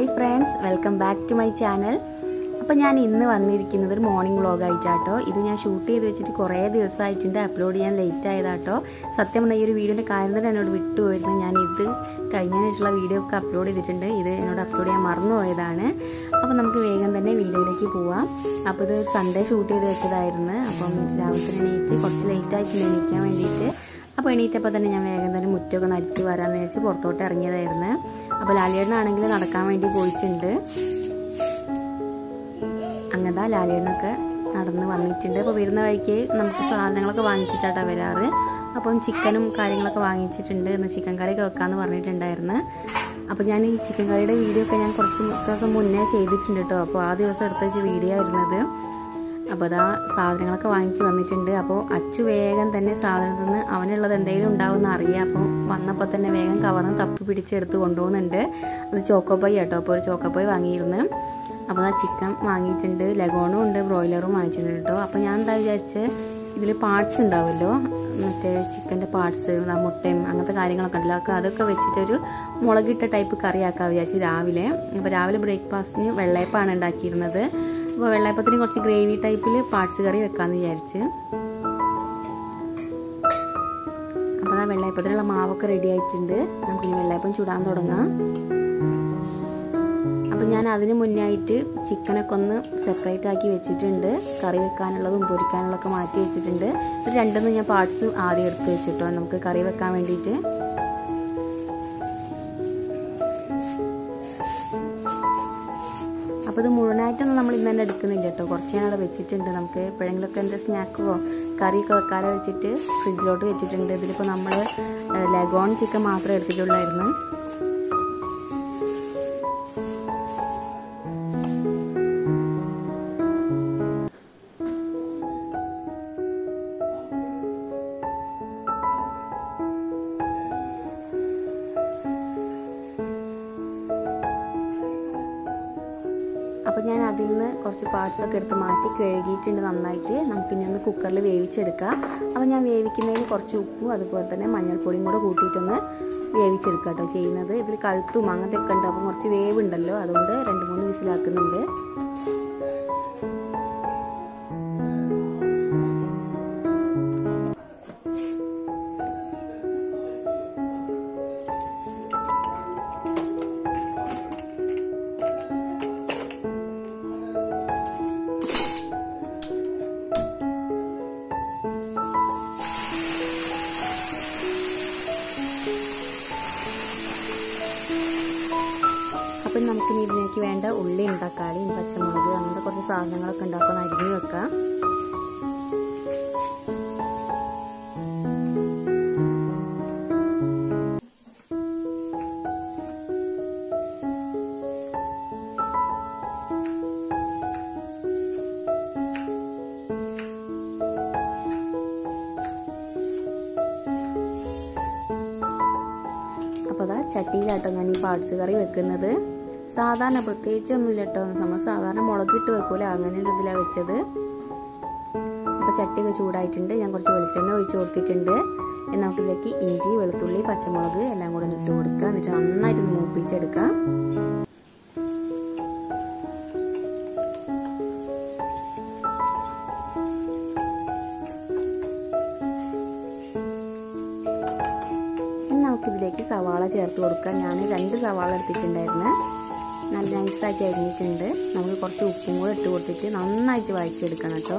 hi friends welcome back to my channel അപ്പോൾ ഞാൻ ഇന്ന് വന്നിരിക്കുന്നത് ഒരു മോർണിംഗ് വ്ളോഗായിട്ടാട്ടോ ഇത് ഞാൻ ഷൂട്ട് ചെയ്ത് വെച്ചിട്ട് കുറേ ദിവസമായിട്ടുണ്ട് അപ്ലോഡ് ചെയ്യാൻ ലേറ്റ് ആയതാട്ടോ സത്യം പറഞ്ഞാൽ ഈ ഒരു വീഡിയോൻ്റെ കാര്യം തന്നെ എന്നോട് വിട്ടുപോയിരുന്നു ഞാൻ ഇത് കഴിഞ്ഞതിന് ശേഷമുള്ള വീഡിയോ ഒക്കെ അപ്ലോഡ് ചെയ്തിട്ടുണ്ട് ഇത് എന്നോട് അപ്ലോഡ് ചെയ്യാൻ മറന്നുപോയതാണ് അപ്പോൾ നമുക്ക് വേഗം തന്നെ വീഡിയോയിലേക്ക് പോവാം അപ്പോൾ ഇത് സൺഡേ ഷൂട്ട് ചെയ്ത് വെച്ചതായിരുന്നു അപ്പം രാവിലെ തന്നെ എണീറ്റ് കുറച്ച് ലേറ്റ് ആയിട്ടുണ്ട് എണീക്കാൻ വേണ്ടിയിട്ട് അപ്പോൾ എണീറ്റപ്പോൾ തന്നെ ഞാൻ വേഗം തന്നെ മുറ്റമൊക്കെ നരിച്ച് വരാമെന്ന് വെച്ച് പുറത്തോട്ട് ഇറങ്ങിയതായിരുന്നു അപ്പോൾ ലാലിയേട്ടനാണെങ്കിൽ നടക്കാൻ വേണ്ടി പോയിട്ടുണ്ട് അങ്ങനെ ലാലിയേട്ടനൊക്കെ നടന്ന് വന്നിട്ടുണ്ട് അപ്പോൾ വരുന്ന വഴിക്ക് നമുക്ക് സാധനങ്ങളൊക്കെ വാങ്ങിച്ചിട്ടാണ് വരാറ് അപ്പം ചിക്കനും കാര്യങ്ങളൊക്കെ വാങ്ങിച്ചിട്ടുണ്ട് ഇന്ന് ചിക്കൻ കറിയൊക്കെ വെക്കാമെന്ന് പറഞ്ഞിട്ടുണ്ടായിരുന്നു അപ്പോൾ ഞാൻ ഈ ചിക്കൻ കറിയുടെ വീഡിയോ ഒക്കെ ഞാൻ കുറച്ച് ദിവസം മുന്നേ ചെയ്തിട്ടുണ്ട് കേട്ടോ അപ്പോൾ ആ ദിവസം എടുത്ത് വെച്ച വീഡിയോ ആയിരുന്നത് അപ്പോൾ അതാ സാധനങ്ങളൊക്കെ വാങ്ങിച്ച് വന്നിട്ടുണ്ട് അപ്പോൾ അച്ചു വേഗം തന്നെ സാധനത്തിൽ നിന്ന് അവനുള്ളത് എന്തെങ്കിലും ഉണ്ടാവുമെന്ന് അറിയാം അപ്പോൾ വന്നപ്പോൾ തന്നെ വേഗം കവർന്ന് തപ്പി പിടിച്ചെടുത്ത് കൊണ്ടുപോകുന്നുണ്ട് അത് ചോക്കോപ്പൈ കേട്ടോ അപ്പോൾ ഒരു ചോക്കോപ്പൈ വാങ്ങിയിരുന്നു അപ്പോൾ ആ ചിക്കൻ വാങ്ങിയിട്ടുണ്ട് ലഗോണും ഉണ്ട് ബ്രോയിലറും വാങ്ങിച്ചിട്ടുണ്ട് കേട്ടോ അപ്പോൾ ഞാൻ എന്താ വിചാരിച്ച് ഇതിൽ പാർട്സ് ഉണ്ടാവുമല്ലോ മറ്റേ ചിക്കൻ്റെ പാർട്സ് മുട്ടയും അങ്ങനത്തെ കാര്യങ്ങളൊക്കെ ഉണ്ടല്ലോ അപ്പോൾ അതൊക്കെ വെച്ചിട്ടൊരു മുളകിട്ട ടൈപ്പ് കറിയാക്കാൻ വിചാരിച്ചു രാവിലെ അപ്പോൾ രാവിലെ ബ്രേക്ക്ഫാസ്റ്റിന് വെള്ളയപ്പാണ് ഉണ്ടാക്കിയിരുന്നത് അപ്പോൾ വെള്ളയപ്പത്തിന് കുറച്ച് ഗ്രേവി ടൈപ്പിൽ പാർട്സ് കറി വെക്കാമെന്ന് വിചാരിച്ച് അപ്പോൾ ആ വെള്ളയപ്പത്തിനുള്ള മാവൊക്കെ റെഡി ആയിട്ടുണ്ട് നമുക്ക് ഈ വെള്ളയപ്പം ചുടാൻ തുടങ്ങാം അപ്പോൾ ഞാൻ അതിന് മുന്നായിട്ട് ചിക്കനൊക്കെ ഒന്ന് സെപ്പറേറ്റ് ആക്കി വെച്ചിട്ടുണ്ട് കറി വെക്കാനുള്ളതും പൊരിക്കാനുള്ളതൊക്കെ മാറ്റി വെച്ചിട്ടുണ്ട് ഇത് രണ്ടൊന്നും ഞാൻ പാർട്സ് ആദ്യം എടുത്ത് വെച്ചിട്ടോ നമുക്ക് കറി വെക്കാൻ വേണ്ടിയിട്ട് അപ്പോൾ ഇത് മുഴുവനായിട്ടൊന്നും നമ്മൾ ഇന്ന് തന്നെ എടുക്കുന്നില്ല കേട്ടോ കുറച്ച് ഞാൻ അവിടെ വെച്ചിട്ടുണ്ട് നമുക്ക് എപ്പോഴെങ്കിലുമൊക്കെ എന്താ സ്നാക്കോ കറിയൊക്കെ വെക്കാതെ വെച്ചിട്ട് ഫ്രിഡ്ജിലോട്ട് വെച്ചിട്ടുണ്ട് ഇതിലിപ്പോൾ നമ്മൾ ലഗോൺ ചിക്കൻ മാത്രമേ എടുത്തിട്ടുള്ളായിരുന്നു അപ്പോൾ ഞാൻ അതിൽ നിന്ന് കുറച്ച് പാർട്സൊക്കെ എടുത്ത് മാറ്റി കഴുകിയിട്ടുണ്ട് നന്നായിട്ട് നമുക്കിനി ഒന്ന് കുക്കറിൽ വേവിച്ചെടുക്കാം അപ്പോൾ ഞാൻ വേവിക്കുന്നതിന് കുറച്ച് ഉപ്പും അതുപോലെ തന്നെ മഞ്ഞൾപ്പൊടിയും കൂടെ കൂട്ടിയിട്ടൊന്ന് വേവിച്ചെടുക്കുക കേട്ടോ ചെയ്യുന്നത് ഇതിൽ കഴുത്തും അങ്ങനത്തെ ഒക്കെ ഉണ്ട് അപ്പം കുറച്ച് വേവ് ഉണ്ടല്ലോ അതുകൊണ്ട് രണ്ട് മൂന്ന് വിസിലാക്കുന്നുണ്ട് അപ്പം നമുക്കിനി ഇതിലേക്ക് വേണ്ട ഉള്ളിയും തക്കാളിയും പച്ചമുളക് അങ്ങനത്തെ കുറച്ച് സാധനങ്ങളൊക്കെ ഉണ്ടാക്കുന്ന അരിഞ്ഞു വെക്കാം അപ്പോൾ അതാ ചട്ടിയിലാട്ടോ ഞാൻ ഈ പാർട്സ് കറി വെക്കുന്നത് സാധാരണ പ്രത്യേകിച്ചൊന്നുമില്ല കേട്ടോ നമ്മൾ സാധാരണ മുളകിട്ട് വെക്കൂല അങ്ങനെ ഒരു ഇതിലാണ് വെച്ചത് അപ്പോൾ ചട്ടിയൊക്കെ ചൂടായിട്ടുണ്ട് ഞാൻ കുറച്ച് വെളിച്ചെണ്ണ ഒഴിച്ച് കൊടുത്തിട്ടുണ്ട് നമുക്കിതിലേക്ക് ഇഞ്ചി വെളുത്തുള്ളി പച്ചമുളക് എല്ലാം കൂടെ ഇട്ട് കൊടുക്കുക എന്നിട്ട് നന്നായിട്ട് മൂപ്പിച്ചെടുക്കാം നമുക്കിതിലേക്ക് സവാള ചേർത്ത് കൊടുക്കാം ഞാൻ രണ്ട് സവാള എടുത്തിട്ടുണ്ടായിരുന്നു നല്ല നൈസാക്കി അരിഞ്ഞിട്ടുണ്ട് നമുക്ക് കുറച്ച് ഉപ്പും കൂടെ ഇട്ട് കൊടുത്തിട്ട് നന്നായിട്ട് വഴച്ചെടുക്കണം കേട്ടോ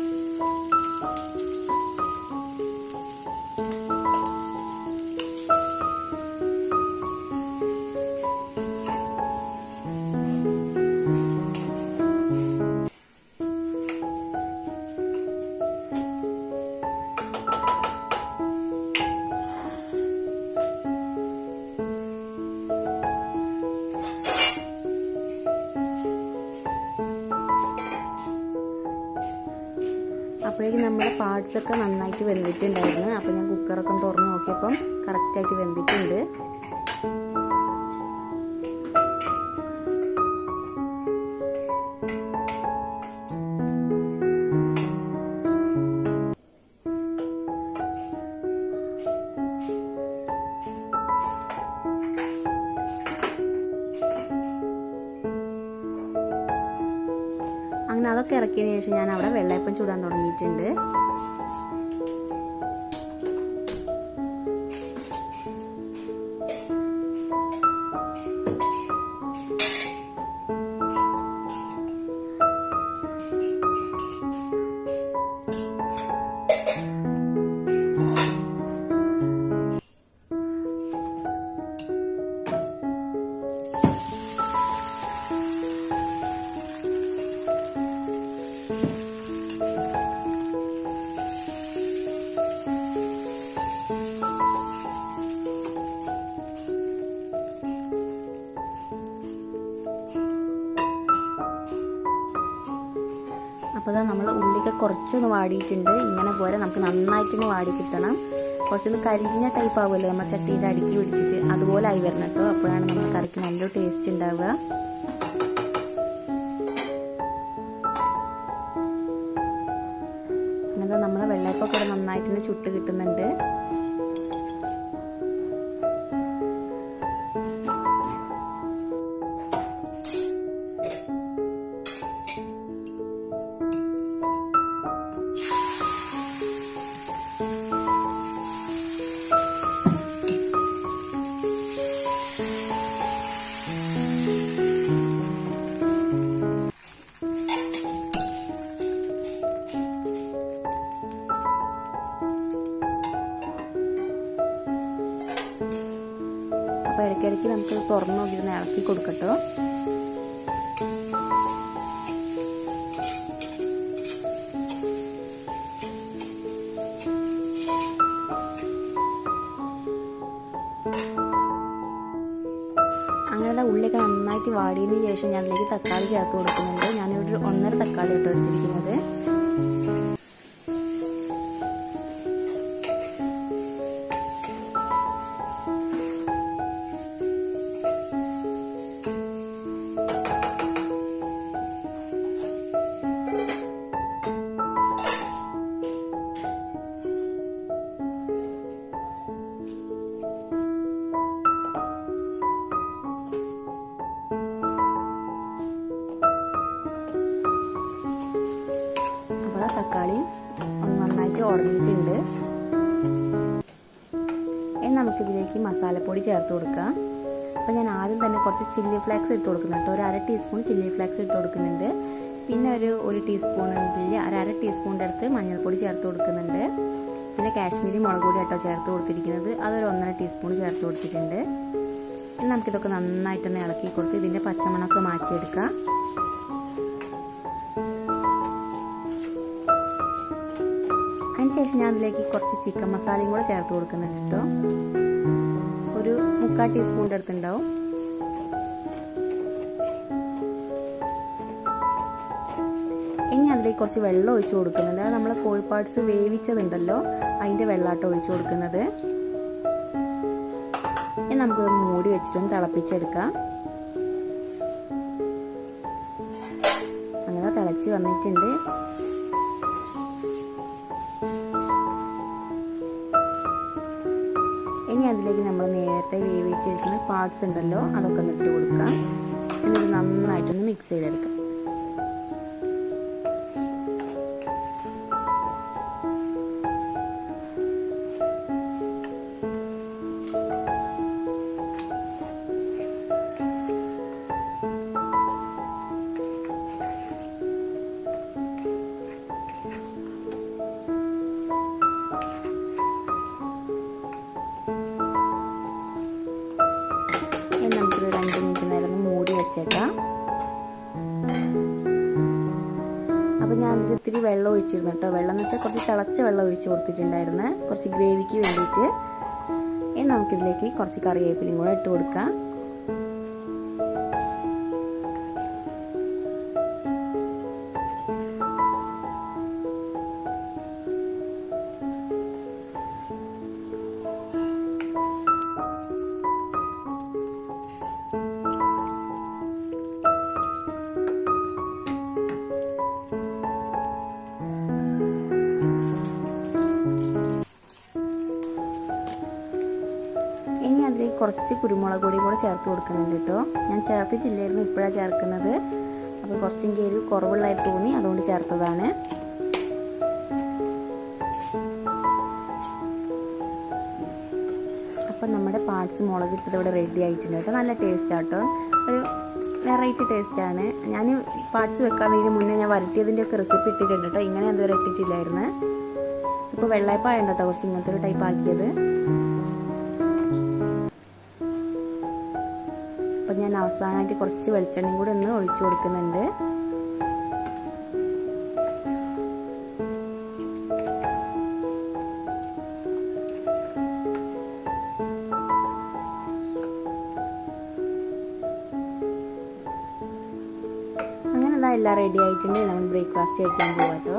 അപ്പോഴേക്കും നമ്മുടെ പാർട്സൊക്കെ നന്നായിട്ട് വെന്തിട്ടുണ്ടായിരുന്നു അപ്പോൾ ഞാൻ കുക്കറൊക്കെ തുറന്ന് നോക്കിയപ്പം കറക്റ്റായിട്ട് വെന്തിട്ടുണ്ട് ഇറക്കിയതിന് ശേഷം ഞാൻ അവിടെ വെള്ളയപ്പം ചൂടാൻ തുടങ്ങിയിട്ടുണ്ട് അപ്പോൾ അത് നമ്മൾ ഉള്ളിയൊക്കെ കുറച്ചൊന്ന് വാടിയിട്ടുണ്ട് ഇങ്ങനെ പോരെ നമുക്ക് നന്നായിട്ടൊന്ന് വാടി കിട്ടണം കുറച്ചൊന്ന് കരിഞ്ഞ ടൈപ്പ് ആവുമല്ലോ നമ്മൾ ചട്ടിയുടെ അടുക്കി പിടിച്ചിട്ട് അതുപോലെ ആയി വരണം കേട്ടോ അപ്പോഴാണ് നമ്മൾ കറിക്ക് നല്ലൊരു ടേസ്റ്റ് ഉണ്ടാവുക അങ്ങനെ നമ്മളെ വെള്ളയപ്പൊക്കെ ഇവിടെ നന്നായിട്ട് തന്നെ ചുട്ട് കിട്ടുന്നുണ്ട് അപ്പോൾ ഇടയ്ക്കിടയ്ക്ക് നമുക്ക് തുറന്നു നോക്കിയിരുന്ന് ഇളക്കി കൊടുക്കട്ടോ അങ്ങനെ ഉള്ളിയൊക്കെ നന്നായിട്ട് വാടിയതിന് ശേഷം ഞാൻ അതിലേക്ക് തക്കാളി ചേർത്ത് കൊടുക്കുന്നുണ്ട് ഞാനിവിടെ ഒരു ഒന്നര തക്കാളി ഇട്ട് എടുത്തിരിക്കുന്നത് അപ്പോൾ തക്കാളി ഒന്ന് നന്നായിട്ട് ഉടഞ്ഞിട്ടുണ്ട് ഇനി നമുക്കിതിലേക്ക് മസാലപ്പൊടി ചേർത്ത് കൊടുക്കാം അപ്പോൾ ഞാൻ ആദ്യം തന്നെ കുറച്ച് ചില്ലി ഫ്ലേക്സ് ഇട്ട് കൊടുക്കുന്നുണ്ട് ഒരു അര ടീസ്പൂൺ ചില്ലി ഫ്ലേക്സ് ഇട്ട് കൊടുക്കുന്നുണ്ട് പിന്നെ ഒരു ഒരു ടീസ്പൂൺ ഇതിൽ അര അര ടീസ്പൂണിൻ്റെ അടുത്ത് മഞ്ഞൾപ്പൊടി ചേർത്ത് കൊടുക്കുന്നുണ്ട് പിന്നെ കാശ്മീരി മുളക് പൊടി കേട്ടോ ചേർത്ത് കൊടുത്തിരിക്കുന്നത് അതൊരു ഒന്നര ടീസ്പൂൺ ചേർത്ത് കൊടുത്തിട്ടുണ്ട് ഇനി നമുക്കിതൊക്കെ നന്നായിട്ടൊന്ന് ഇളക്കി കൊടുത്ത് ഇതിൻ്റെ പച്ചമണമൊക്കെ മാറ്റിയെടുക്കാം അതിനുശേഷം ഞാൻ അതിലേക്ക് കുറച്ച് ചിക്കൻ മസാലയും കൂടെ ചേർത്ത് കൊടുക്കുന്നുണ്ട് കേട്ടോ ഒരു മുക്കാൽ ടീസ്പൂണിൻ്റെ അടുത്തുണ്ടാവും ഇനി അതിലേക്ക് കുറച്ച് വെള്ളം ഒഴിച്ചു കൊടുക്കുന്നുണ്ട് അത് നമ്മൾ കോഴിപ്പാട്സ് വേവിച്ചതുണ്ടല്ലോ അതിൻ്റെ വെള്ളാട്ടം ഒഴിച്ചു കൊടുക്കുന്നത് ഇനി നമുക്കൊന്ന് മൂടി വെച്ചിട്ടൊന്ന് തിളപ്പിച്ചെടുക്കാം അങ്ങനെ തിളച്ച് വന്നിട്ടുണ്ട് ഇനി അതിലേക്ക് നമ്മൾ നേരത്തെ വേവിച്ചിരിക്കുന്ന പാർട്സ് ഉണ്ടല്ലോ അതൊക്കെ ഒന്ന് ഇട്ട് കൊടുക്കാം എന്നിട്ട് നന്നായിട്ടൊന്ന് മിക്സ് ചെയ്തെടുക്കാം ഇനി നമുക്കിത് രണ്ട് മിനിറ്റ് നേരം ഒന്ന് മൂടി വെച്ചേക്കാം അപ്പോൾ ഞാൻ അതിൽ ഇത്തിരി വെള്ളം ഒഴിച്ചിരുന്നു കേട്ടോ വെള്ളം എന്ന് വെച്ചാൽ കുറച്ച് തിളച്ച വെള്ളം ഒഴിച്ച് കൊടുത്തിട്ടുണ്ടായിരുന്നു കുറച്ച് ഗ്രേവിക്ക് വേണ്ടിയിട്ട് ഇനി നമുക്കിതിലേക്ക് കുറച്ച് കറിവേപ്പിലയും കൂടെ ഇട്ട് കൊടുക്കാം ഇനി അതിലേക്ക് കുറച്ച് കുരുമുളക് പൊടി കൂടെ ചേർത്ത് കൊടുക്കുന്നുണ്ട് കേട്ടോ ഞാൻ ചേർത്തിട്ടില്ലായിരുന്നു ഇപ്പോഴാണ് ചേർക്കുന്നത് അപ്പോൾ അപ്പോൾ കുറച്ചെങ്കിലും ഒരു കുറവുള്ളതായിട്ട് തോന്നി അതുകൊണ്ട് ചേർത്തതാണ് അപ്പം നമ്മുടെ പാർട്സ് മുളക് ഇട്ടത് ഇവിടെ റെഡി ആയിട്ടുണ്ട് കേട്ടോ നല്ല ടേസ്റ്റ് ആട്ടോ ഒരു വെറൈറ്റി ടേസ്റ്റാണ് ഞാൻ പാർട്സ് വെക്കാതിന് മുന്നേ ഞാൻ വരട്ടിയതിൻ്റെ ഒക്കെ റെസിപ്പി ഇട്ടിട്ടുണ്ട് കേട്ടോ ഇങ്ങനെ അതുവരെ ഇട്ടിട്ടില്ലായിരുന്നു ഇപ്പോൾ വെള്ളയപ്പായ കേട്ടോ കുറച്ച് ഇങ്ങനത്തെ ഒരു ടൈപ്പ് ആക്കിയത് അപ്പം ഞാൻ അവസാനമായിട്ട് കുറച്ച് വെളിച്ചെണ്ണയും കൂടി ഒന്ന് ഒഴിച്ചു കൊടുക്കുന്നുണ്ട് അങ്ങനെ ഇതാ എല്ലാം റെഡി ആയിട്ടുണ്ട് നമ്മൾ ബ്രേക്ക്ഫാസ്റ്റ് കഴിക്കാൻ പോവാം കേട്ടോ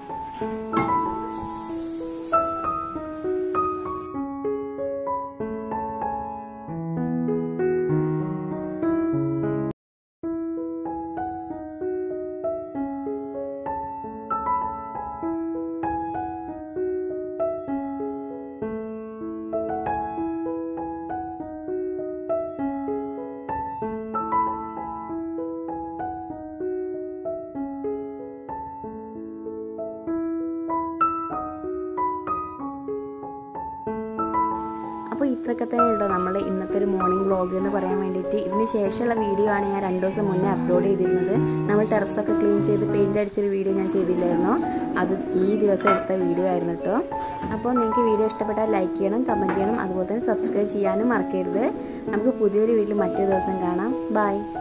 അപ്പോൾ ഇത്രയൊക്കെ തന്നെ ഉണ്ടോ നമ്മൾ ഇന്നത്തെ ഒരു മോർണിംഗ് വ്ളോഗ് എന്ന് പറയാൻ വേണ്ടിയിട്ട് ഇതിന് ശേഷമുള്ള വീഡിയോ ആണ് ഞാൻ രണ്ട് ദിവസം മുന്നേ അപ്ലോഡ് ചെയ്തിരുന്നത് നമ്മൾ ടെറസൊക്കെ ക്ലീൻ ചെയ്ത് പെയിൻ്റ് അടിച്ചൊരു വീഡിയോ ഞാൻ ചെയ്തില്ലായിരുന്നോ അത് ഈ ദിവസം എടുത്ത വീഡിയോ ആയിരുന്നു കേട്ടോ അപ്പോൾ നിങ്ങൾക്ക് വീഡിയോ ഇഷ്ടപ്പെട്ടാൽ ലൈക്ക് ചെയ്യണം കമൻറ്റ് ചെയ്യണം അതുപോലെ തന്നെ സബ്സ്ക്രൈബ് ചെയ്യാനും മറക്കരുത് നമുക്ക് പുതിയൊരു വീഡിയോ മറ്റൊരു ദിവസം കാണാം ബൈ